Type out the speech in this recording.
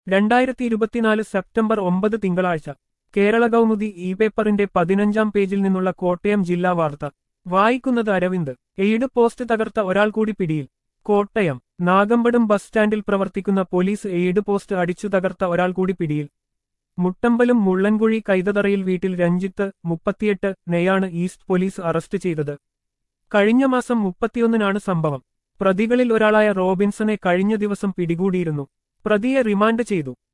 രണ്ടായിരത്തി ഇരുപത്തിനാല് സെപ്റ്റംബർ ഒമ്പത് തിങ്കളാഴ്ച കേരള കൗമുദി ഇ പേപ്പറിന്റെ പതിനഞ്ചാം പേജിൽ നിന്നുള്ള കോട്ടയം ജില്ലാ വാർത്ത വായിക്കുന്നത് അരവിന്ദ് എയ്ഡ് പോസ്റ്റ് തകർത്ത ഒരാൾ കൂടി പിടിയിൽ കോട്ടയം നാഗമ്പടം ബസ് സ്റ്റാൻഡിൽ പ്രവർത്തിക്കുന്ന പോലീസ് എയ്ഡ് പോസ്റ്റ് അടിച്ചു തകർത്ത ഒരാൾ കൂടി പിടിയിൽ മുട്ടമ്പലും മുള്ളൻകുഴി കൈതതറയിൽ വീട്ടിൽ രഞ്ജിത്ത് മുപ്പത്തിയെട്ട് നെയാണ് ഈസ്റ്റ് പോലീസ് അറസ്റ്റ് ചെയ്തത് കഴിഞ്ഞ മാസം മുപ്പത്തിയൊന്നിനാണ് സംഭവം പ്രതികളിൽ ഒരാളായ റോബിൻസനെ കഴിഞ്ഞ ദിവസം പിടികൂടിയിരുന്നു പ്രതിയെ റിമാൻഡ് ചെയ്തു